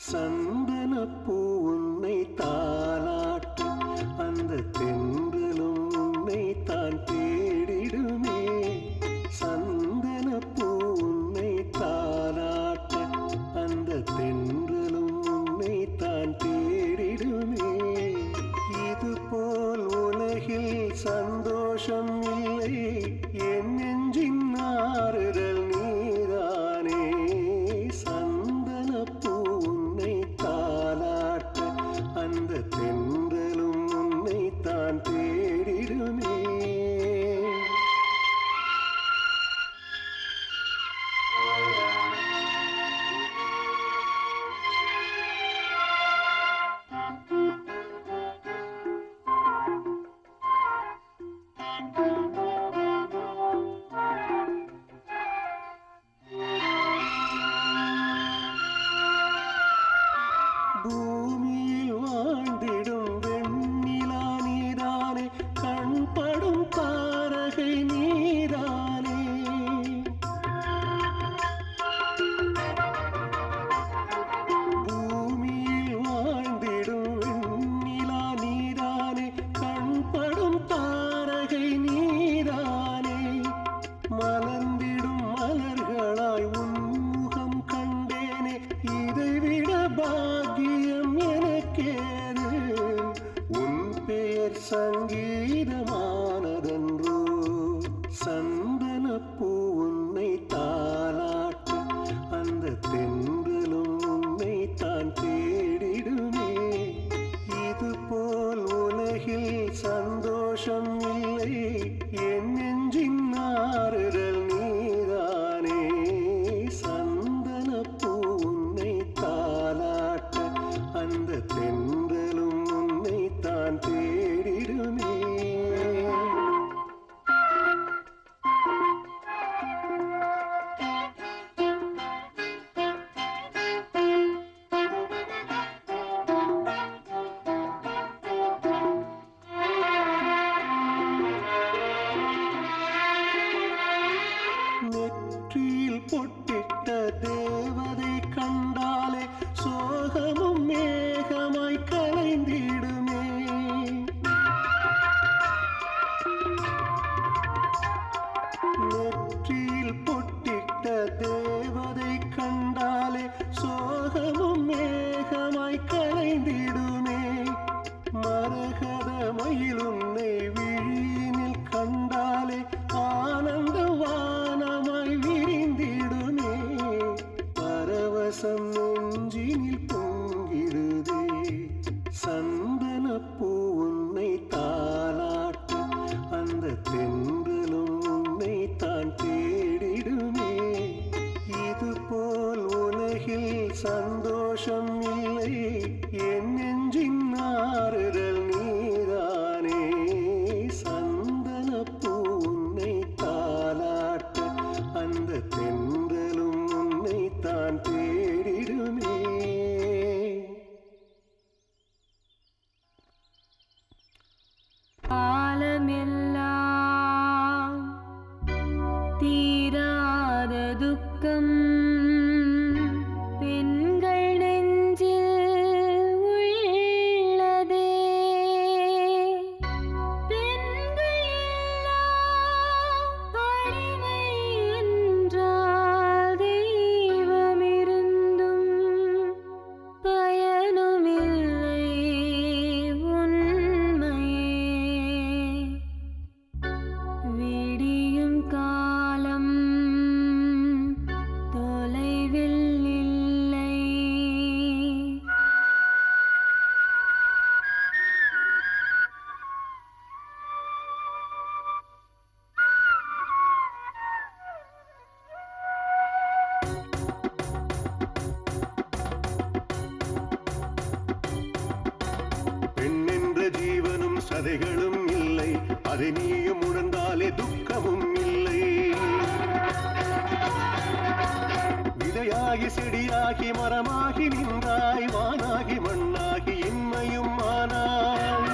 சந்தனப்பூ உன்னை தாளாட்ட அந்த தென்றலும் உன்னை தான் தேடிடுமே சந்தனப்பூ உன்னை தாளாட்ட அந்த தென்றலும் உன்னை தான் தேடிடுமே இது போல் உலகில் சந்தோஷம் இல்லை என் நெஞ்சின் ஆறுதல் நீதானே சந்தனப்பூ உன்னை தாளாட்ட அந்த தென்றலும் உன்னை தான் தேடிடுமே பூமியில் வாழ்ந்திடும் வெண்ணிலா நீதானே கண்படும் தாரகை நீதானே பூமியில் வாழ்ந்திடும் வெண்ணிலா நீதானே கண்படும் தாரகை நீதானே மலர்ந்திடும் மலர்களாய் உன்முகம் கண்டேனே இதைவிட பாக்கியம் எனக்கேது உன் பெயர் சங்கீதமானதன்றோ சந்தனப்பூ உன்னை தாளாட்ட அந்த தென்றலும் உன்னை தான் தேடிடுமே இது போல் உலகில் சந்தோஷம் இல்லை என் நெஞ்சின் ஆறுதல் நீதானே சந்தனப்பூ உன்னை தாளாட்ட அந்த தென்றலும் உன்னை தான் தேடிடுமே நெற்றியில் பொட்டிட்ட தேவதை கண்டாலே சோகமும் மேகமாய் கலைந்திடுமே நெற்றியில் பொட்டிட்ட தேவதை கண்டாலே சோகமும் மேகமாய் கலைந்திடுமே மரகத மயில் உன்னை விழியினில் கண்டாலே ஆனந்த வானமாய் விரிந்திடுமே பரவசம் நெஞ்சினில் பொங்கிடுதே சந்தனப்பூ உன்னை தாளாட்ட அந்த தென்றலும் உன்னை தான் தேடிடுமே இது போல் உலகில் சந்தோஷம் இல்லை என் நெஞ்சின் ஆறுதல் நீதானே சந்தனப்பூ உன்னை தாளாட்ட அந்த தென்றலும் உன்னை தான் தேடிடுமே காலமெல்லாம் தீராத துக்கம் பெண்கள் நெஞ்சில் உள்ளதே பெண்கள் எல்லாம் அடிமை என்றால் தெய்வமிருந்தும் பயனுமில்லை உண்மையே விடியும் காலம் தொலைவில் இல்லை பெண் என்ற ஜீவனும் சதைகளும் இல்லை அதை நீயும் உணர்ந்தாலே துக்கமும் இல்லை விதையாகி செடியாகி மரமாகி நின்றாய் வானாகி மண்ணாகி இன்மையும் ஆனாய்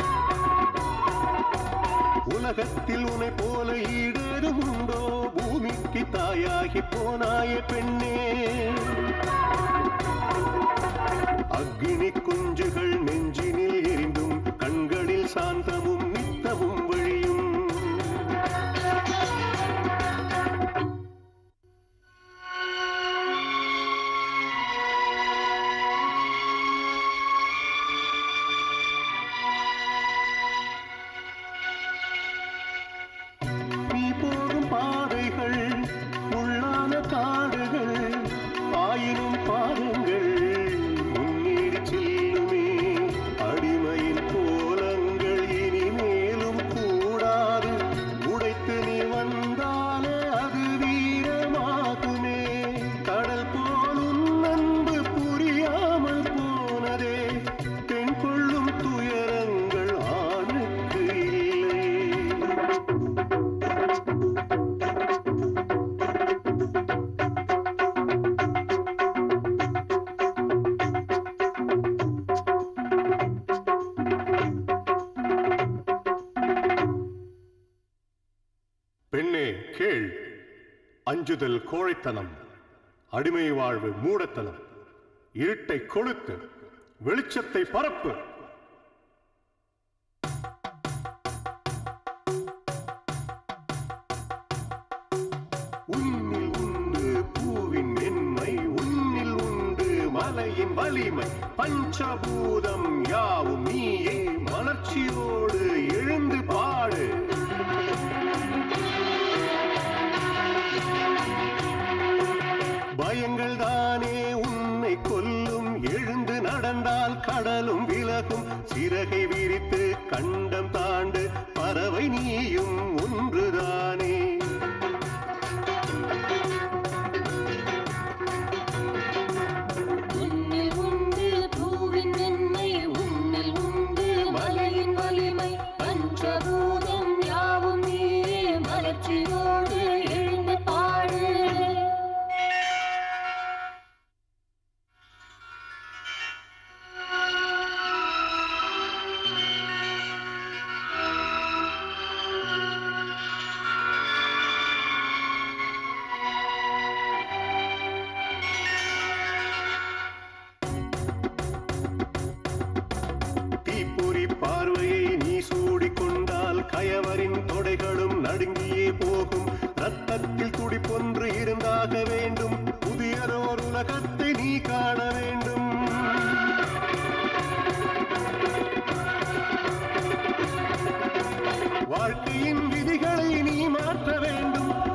உலகத்தில் உன்னை போல ஈடேதும் உண்டோ பூமிக்கு தாயாகி போனாய பெண்ணே கேள் அஞ்சுதல் கோழைத்தனம் அடிமை வாழ்வு மூடத்தனம் இருட்டை கொளுத்து வெளிச்சத்தை பரப்பு உன்னில் உண்டு பூவின் மென்மை உன்னில் உண்டு மலையின் வலிமை பஞ்சபூதம் யாவும் நீயே மலர்ச்சியோடு எழுந்து பாடு பயங்கள் தானே உன்னை கொல்லும் எழுந்து நடந்தால் கடலும் விலகும் சிறகை விரித்து கண்டம் தாண்டு பறவை நீயும் ஒன்றுதானே உன்னில் உண்டு பூவின் மென்மை உன்னில் உண்டு மலையின் வலிமை பஞ்சபூதம் யாவும் நீயே மலர்ச்சியோடு எழுந்து பாடு தீப்பொறி பார்வையை நீ சூடிக்கொண்டால் கயவரின் தொடைகளும் நடுங்கியே போகும் ரத்தத்தில் துடிப்பொன்று இருந்தாக வேண்டும் புதியதோர் உலகத்தை நீ காண வேண்டும் வாழ்க்கையின் விதிகளை நீ மாற்ற வேண்டும்